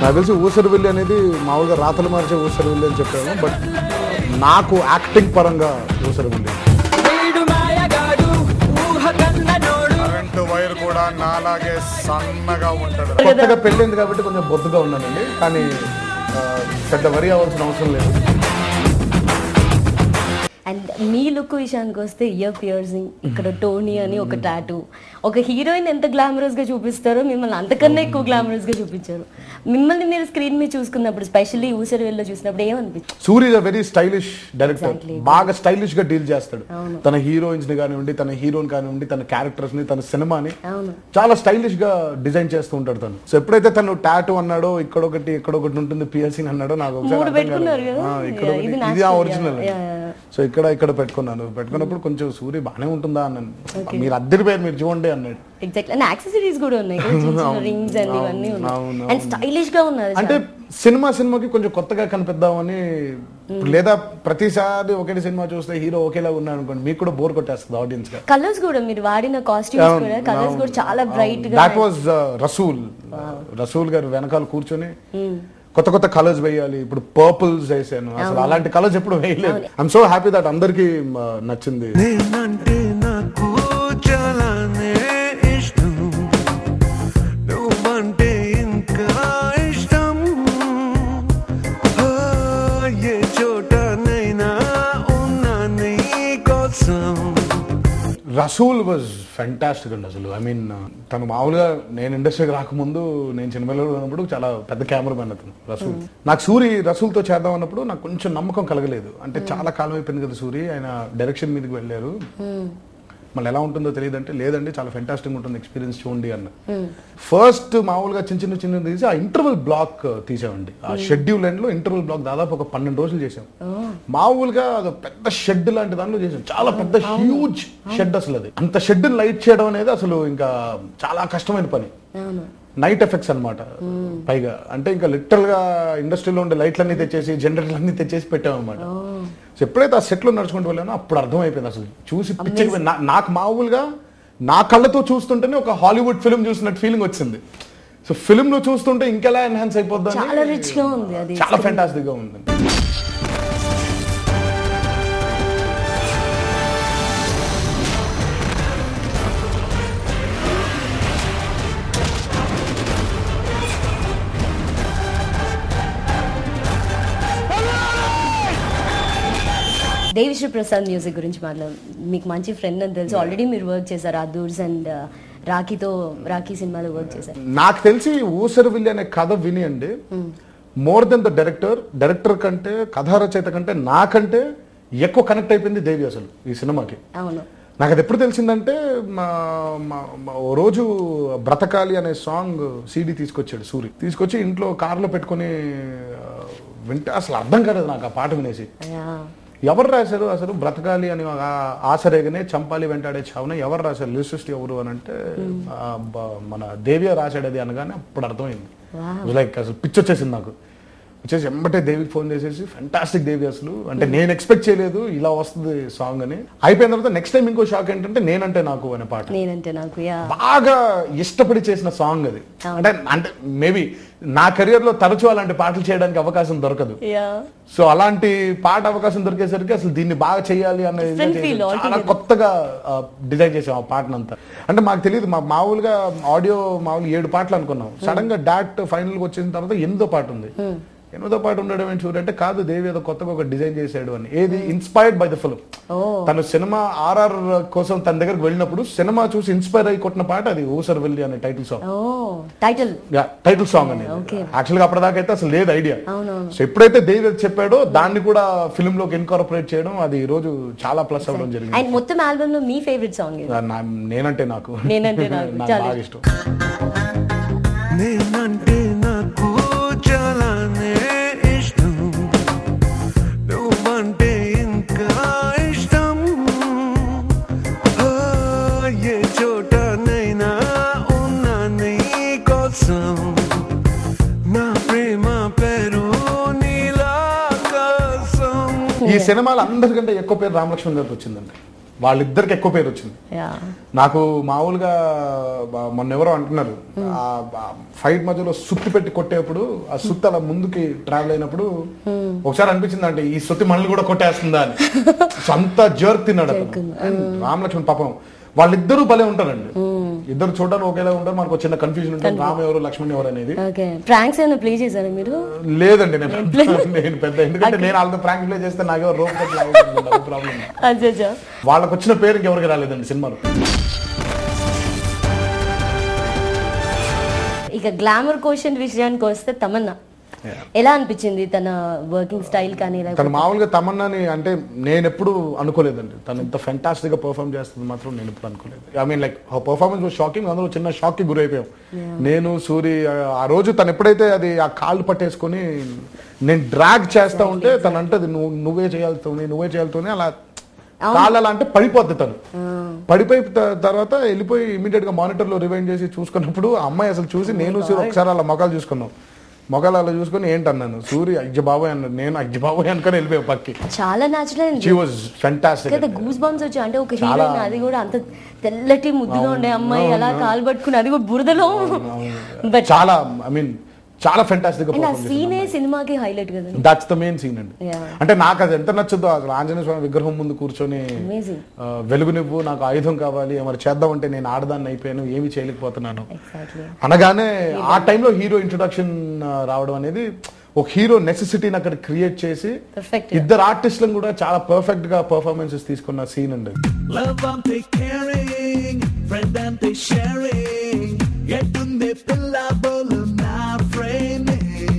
నాకు తెలిసి ఊసరవెల్లి అనేది మామూలుగా రాతలు మార్చే ఊసరవెల్లి అని చెప్పాము బట్ నాకు యాక్టింగ్ పరంగా ఊసరవెల్లి కరెంట్ వైర్ కూడా నాలాగే సన్నగా ఉంటాడు కొత్తగా పెళ్ళింది కాబట్టి కొంచెం బొద్దుగా ఉన్నానండి కానీ ఆ, పెద్ద వరి అవ్వాల్సిన అవసరం లేదు అండ్ మీ లుక్ విషయానికి వస్తే ఇయర్ పియర్సింగ్ ఇక్కడ టోనీ అని ఒక టాటూ ఒక హీరోయిన్ ఎంత గ్లామరస్ గా చూపిస్తారో మిమ్మల్ని అంతకన్నా ఎక్కువ గ్లామరస్ గా చూపించారు మిమ్మల్ని మీరు స్క్రీన్ మీద చూసుకున్నప్పుడు స్పెషల్లీ ఊసరి వెళ్ళి చూసినప్పుడు ఏమనిపించింది Surya is a very stylish director Exactly. బాగా స్టైలిష్ గా డీల్ చేస్తాడు అవును. తన హీరోయిన్స్ ని కానివ్వండి తన హీరోని కానివ్వండి తన క్యారెక్టర్స్ ని తన సినిమాని అవును చాలా స్టైలిష్ గా డిజైన్ చేస్తూ ఉంటాడు తను సో ఎప్పుడైతే తను టాటూ అన్నాడో ఇక్కడ ఒకటి ఇక్కడ ఒకటి ఉంటుంది పియర్సింగ్ అన్నాడో నాకు ఒకసారి మూడు అర్థం పెట్టుకున్నారు కాలేదు. కదా? ఆ, ఇక్కడ Yeah, ఒకటి. ఇది ఇది ఆ natural, original yeah, yeah, yeah. So ఇక్కడ ఇక్కడ పెట్టుకున్నాను పెట్టుకున్నప్పుడు కొంచెం సూర్య బాగానే ఉంటుందా అన్నాను మీరు అద్దరి పేరు మీరు చూడండి అన్నాడు ఎగ్జాక్ట్లీ అండ్ యాక్సెసరీస్ కూడా ఉన్నాయి కదా, చిన్న చిన్న అవును, రింగ్స్ అండ్ ఇవన్నీ అవును, ఉన్నాయి అవును, అండ్ స్టైలిష్ గా ఉన్నారు అంటే సినిమా సినిమాకి కొంచెం కొత్తగా కనిపిద్దామని లేదా ప్రతిసారి ఒకటి సినిమా చూస్తే హీరో ఒకేలా ఉన్నాడు అనుకోండి మీకు కూడా బోర్ కొట్టేస్తుంది ఆడియన్స్ గా కలర్స్ కూడా మీరు వాడిన కాస్ట్యూమ్స్ కూడా కలర్స్ కూడా చాలా బ్రైట్ గా దాట్ వాజ్ రసూల్ రసూల్ గారు వెనకాల కూర్చొని కొత్త కొత్త కలర్స్ వేయాలి ఇప్పుడు పర్పుల్స్ వేసాను అసలు అలాంటి కలర్స్ ఎప్పుడు వేయలేదు ఐఎమ్ సో హ్యాపీ దట్ అందరికి నచ్చింది నేనంటే నాకు చాలానే ఇష్టం నువ్వంటే ఇంకా ఇష్టం ఆ, ఏ చోటనైనా ఉన్నా నీ కోసం రసూల్ వాజ్ ఫెంటాస్టిక్ అండి అసలు ఐ మీన్ తను మామూలుగా నేను ఇండస్ట్రీకి రాకముందు నేను సినిమాలో ఉన్నప్పుడు చాలా పెద్ద కెమెరామెన్ అతను రసూల్ నాకు సూరి రసూల్తో చేద్దాం అన్నప్పుడు నాకు కొంచెం నమ్మకం కలగలేదు అంటే చాలా కాలం అయిపోయింది కదా సూరి ఆయన డైరెక్షన్ మీదకి వెళ్ళారు మళ్ళీ ఎలా ఉంటుందో తెలియదు అంటే లేదండి చాలా ఫెంటాస్టిక్ ఉంటుంది ఎక్స్పీరియన్స్ చూడండి అన్న ఫస్ట్ మామూలుగా చిన్న చిన్న చిన్న తీసి ఆ ఇంటర్వల్ బ్లాక్ తీసామండి ఆ షెడ్యూల్ ఎండ్ లో ఇంటర్వల్ బ్లాక్ దాదాపు ఒక పన్నెండు రోజులు చేసాం మామూలుగా అది ఒక పెద్ద షెడ్ లాంటి దానిలో చేసాం చాలా పెద్ద హ్యూజ్ షెడ్ అసలు అది అంత షెడ్ లైట్ చేయడం అనేది అసలు ఇంకా చాలా కష్టమైన పని అవును నైట్ ఎఫెక్ట్స్ అన్నమాట పైగా అంటే ఇంకా లిటరల్ గా ఇండస్ట్రీలో ఉండే లైట్లన్నీ తెచ్చేసి జనరేటర్లు అన్ని తెచ్చేసి పెట్టామన్నమాట సో ఎప్పుడైతే ఆ సెట్ లో నడుచుకుంటూ వెళ్ళానో అప్పుడు అర్థమైపోయింది అసలు చూసి పిచ్చెక్కిపోయింది. నా- నాకు మామూలుగా నా కళ్ళతో చూస్తుంటేనే ఒక హాలీవుడ్ ఫిల్మ్ చూసినట్టు ఫీలింగ్ వచ్చింది సో ఫిల్మ్ లో చూస్తుంటే ఇంకెలా ఎన్హాన్స్ అయిపోద్ది చాలా rich గా ఉంది అది. చాలా ఫెంటాస్టిక్ గా ఉంది దేవిశ్రీ ప్రసాద్ మ్యూజిక్ గురించి మాట్లాడు మీకు మంచి ఫ్రెండ్ అని తెలుసు ఆల్రెడీ మీరు వర్క్ చేశారు అదూర్స్ అండ్ రాఖీతో రాఖీ సినిమాలో వర్క్ చేశారు నాకు తెలిసి ఊసరవిల్లి అనే కథ విని అండి more than the director director కంటే కథా రచయిత కంటే నాకంటే ఎక్కువ కనెక్ట్ అయిపోయింది దేవి అసలు ఈ సినిమాకి అవును నాకు అది ఎప్పుడు తెలిసిందంటే మా మా- మా ఓ రోజు బ్రతకాలి అనే సాంగ్ సీడీ తీసుకొచ్చాడు సూరి తీసుకొచ్చి ఇంట్లో కార్లో పెట్టుకొని ఆ, వింటే అసలు అర్థం కాలేదు నాకు ఆ పాట వినేసి Yeah. ఎవరు రాశారు అసలు బ్రతకాలి అని ఆ- ఆశరేగనే చంపాలి వెంటాడే చావున ఎవరు రాశారు లిరిసిస్ట్ ఎవరు అని అంటే ఆ, బ- మన దేవియ రాశాడు అది అనగానే అప్పుడు అర్థమైంది లైక్ అసలు పిచ్చి వచ్చేసింది నాకు వచ్చేసి ఎంబటే దేవికి ఫోన్ చేసేసి ఫెంటాస్టిక్ దేవి అసలు అంటే నేను ఎక్స్పెక్ట్ చేయలేదు ఇలా వస్తుంది సాంగ్ అని అయిపోయిన తర్వాత నెక్స్ట్ టైం ఇంకో షాక్ ఏంటంటే నేనంటే నాకు అనే పాట నేనంటే నాకు యా బాగా ఇష్టపడి చేసిన సాంగ్ అది అంటే అంటే మేబీ నా కెరియర్ లో తరచూ అలాంటి పాటలు చేయడానికి అవకాశం దొరకదు యా సో అలాంటి పాట అవకాశం దొరికేసరికి అసలు దీన్ని బాగా చేయాలి అనే ఇదిగా Different feel చేసాం. చాలా altogether. కొత్తగా డిజైన్ చేసాం ఆ పాటనంతా అంటే మాకు తెలియదు మా మామూలుగా ఆడియో మామూలు ఏడు పాటలు అనుకున్నాం సడన్ గా డాట్ ఫైనల్ గా వచ్చిన తర్వాత ఎనిమిదో పాట ఉంది ఎనిమిదో పాట ఉండడం ఏంటి చూడంటే కాదు దేవి ఏదో కొత్తగా ఒక డిజైన్ చేశాడు అని ఏది ఇన్స్పైర్డ్ బై ద ఫిల్మ్ ఓ తను సినిమా ఆర్ఆర్ కోసం తన దగ్గరకు వెళ్ళినప్పుడు సినిమా చూసి ఇన్స్పైర్ అయి కొట్టిన పాట అది ఊసర్ వెళ్ళి అనే టైటిల్ సాంగ్ ఓ టైటిల్ టైటిల్ సాంగ్ అనేది Okay. యాక్చువల్ గా అప్పటిదాకా అయితే అసలు లేదు ఐడియా అవునవును. సో ఎప్పుడైతే దేవి అది చెప్పాడో దాన్ని కూడా ఫిల్మ్ లోకి ఇన్కార్పొరేట్ చేయడం అది ఈ రోజు చాలా ప్లస్ అవ్వడం జరిగింది అండ్ మొత్తం ఆల్బమ్ లో మీ ఫేవరెట్ సాంగ్ ఇది నా- నేనంటే నాకు నేనంటే నాకు. నాకు చాలా బాగా ఇష్టం నేనంటే నాకు చాలానే ఇష్టం నువ్వంటే ఇంకా ఇష్టం ఆ, ఏ చోటనైనా ఉన్నా నీ కోసం నా ప్రేమ పేరు నీలాకాశం ఈ సినిమాలో అందరికంటే ఎక్కువ పేరు రామలక్ష్మణ్ గారికి వచ్చిందండి వాళ్ళిద్దరికి ఎక్కువ పేరు వచ్చింది యా నాకు మామూలుగా బ- మొన్న ఎవరో అంటున్నారు ఆ ఫైట్ మధ్యలో సుత్తి పెట్టి కొట్టేప్పుడు ఆ సుత్తి అలా ముందుకి ట్రావెల్ అయినప్పుడు ఒకసారి అనిపించింది అంటే ఈ సుత్తి మనల్ని కూడా కొట్టేస్తుందా అని సొంత జర్క్ తిన్నాడు అతను And రామ్ లక్ష్మణ్ పాపం వాళ్ళిద్దరూ భలే ఉంటారండి ఇద్దరు చూడడానికి ఒకేలా ఉంటారు మనకు ఒక చిన్న కన్ఫ్యూజన్ ఉంటుంది రామ్ ఎవరు లక్ష్మణ్ ఎవరు అనేది ఓకే ప్రాంక్స్ ఏమైనా ప్లే చేశారా మీరు లేదండి నేను నేను పెద్ద ఎందుకంటే నేను వాళ్ళతో ప్రాంక్ ప్లే చేస్తే నాకేమో రోప్ ప్రాబ్లం అచ్చా వాళ్ళకి వచ్చిన పేరు ఇంకెవరికి రాలేదండి సినిమాలో ఇక గ్లామర్ క్వశ్చన్ విషయానికి వస్తే తమన్నా ఎలా అనిపించింది తన వర్కింగ్ స్టైల్ కానీ తను లేకపోతే మామూలుగా తమన్నాని అంటే నేను ఎప్పుడు అనుకోలేదండి తను ఇంత ఫెంటాస్టిక్ గా పర్ఫామ్ చేస్తుంది మాత్రం నేను ఎప్పుడు అనుకోలేదు I mean like performance shocking అందులో చిన్న షాక్ కి గురైపోయాం నేను సూరి ఆ- ఆ రోజు తను ఎప్పుడైతే అది ఆ కాళ్ళు పట్టేసుకొని నేను డ్రాగ్ చేస్తా ఉంటే తను అంటది నువ్వు నువ్వే చేయాల్సి నువ్వే చేయాలి అలా కాళ్ళు అలా అంటే పడిపోద్ది తను పడిపోయి త- తర్వాత వెళ్ళిపోయి ఇమీడియట్ గా మానిటర్ లో రివైండ్ చేసి చూసుకున్నప్పుడు ఆ అమ్మాయి అసలు చూసి నేను సూరి ఒకసారి అలా మొఖాలు చూసుకున్నాం మొఖాలు అలా చూసుకొని ఏంటన్నాను సూరి అజ్జ బాబాయ్ అన్నాడు నేను అజ్జ బాబాయ్ అనుకొని వెళ్ళిపోయావు పక్కి చాలా న్యాచురల్ షీ వాజ్ ఫెంటాస్టిక్ కదా గూస్ బంప్స్ వచ్చాయి అంటే ఒక చాలా- హీరోయిన్ అది కూడా అంత తెల్లటి ముద్దుగా ఉండే అమ్మాయి అలా కాలు పట్టుకుని అది కూడా బురదలో బట్ చాలా ఐ మీన్ చాలా ఫెంటాస్టిక్ అండ్ ఆ సీనే సినిమాకి హైలైట్ కదా దట్స్ ద మెయిన్ సీన్ అండి Yeah. అంటే నాకు అది ఎంత నచ్చుదో అసలు ఆంజనేయ స్వామి విగ్రహం ముందు కూర్చొని అమేజింగ్ ఆ, వెలుగు నువ్వు నాకు ఆయుధం కావాలి మరి చేద్దామంటే నేను ఆడదాన్ని అయిపోయాను ఏమి చేయలేకపోతున్నాను ఎగ్జాక్ట్లీ అనగానే ఆ టైంలో హీరో ఇంట్రొడక్షన్ రావడం అనేది ఒక హీరో నెసెసిటీని అక్కడ క్రియేట్ చేసి పర్ఫెక్ట్ ఇద్దరు ఆర్టిస్టులను కూడా చాలా పర్ఫెక్ట్ గా పర్ఫార్మెన్సెస్ తీసుకున్న సీన్ అండి Love ante caring, friend ante sharing. ఎట్టుంది పిల్ల బోలు నా framing.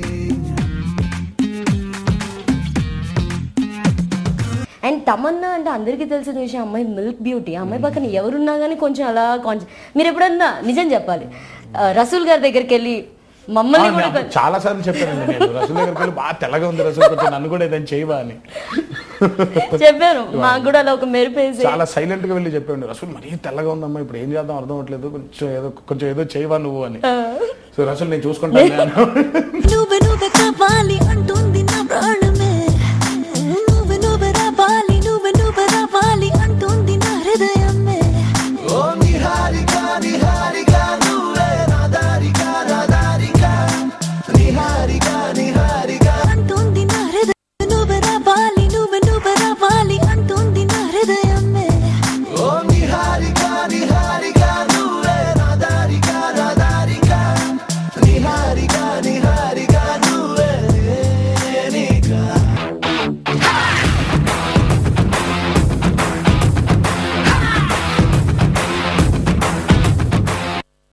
అండ్ తమన్నా అంటే అందరికీ తెలిసిన విషయం అమ్మాయి మిల్క్ బ్యూటీ అమ్మాయి పక్కన ఎవరున్నా కానీ కొంచెం అలా కాన్షియస్ మీరు ఎప్పుడన్నా నిజం చెప్పాలి ఆ, రసూల్ గారి దగ్గరికి వెళ్ళి మమ్మల్ని కూడా కొ- చాలా సార్లు చెప్పానండి నేను రసూల్ దగ్గరికి వెళ్ళి బాగా తెల్లగా ఉంది రసూల్ కొంచెం నన్ను కూడా ఏదైనా చేయవా అని చెప్పారు మాకు కూడా అలా ఒక మెరుపేసి చాలా సైలెంట్ గా వెళ్ళి చెప్పాడు రసూల్ మరీ తెల్లగా ఉందమ్మా ఇప్పుడు ఏం చేద్దాం అర్థం అవ్వట్లేదు కొంచెం ఏదో కొంచెం ఏదో చేయవా నువ్వు అని సో రసూల్ నేను చూసుకుంటాను నువ్వే నువ్వే కావాలి అంటుంది నా ప్రాణం